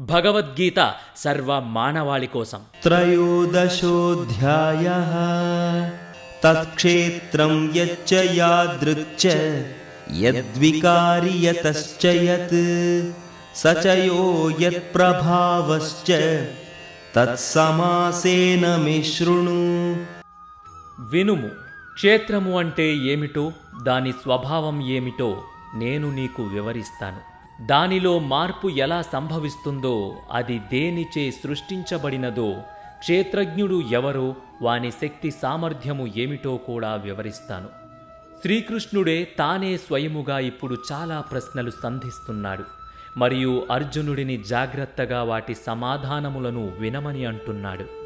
భగవద్గీత సర్వ మానవాళి కోసం त्रयोदशोऽध्यायः तत्क्षेत्रं यच्च यादृच्च यद्विकारि यतश्च यत् स च यो यत्प्रभावश्च तत्समासेन मे शृणु వినుము క్షేత్రము అంటే ఏమిటో దాని స్వభావం ఏమిటో నేను నీకు వివరిస్తాను దానిలో మార్పు ఎలా సంభవిస్తుందో అది దేనిచే సృష్టించబడినదో క్షేత్రజ్ఞుడు ఎవరో వాని శక్తి సామర్థ్యము ఏమిటో కూడా వివరిస్తాను శ్రీకృష్ణుడే తానే స్వయముగా ఇప్పుడు చాలా ప్రశ్నలు సంధిస్తున్నాడు మరియు అర్జునుడిని జాగ్రత్తగా వాటి సమాధానములను వినమని అంటున్నాడు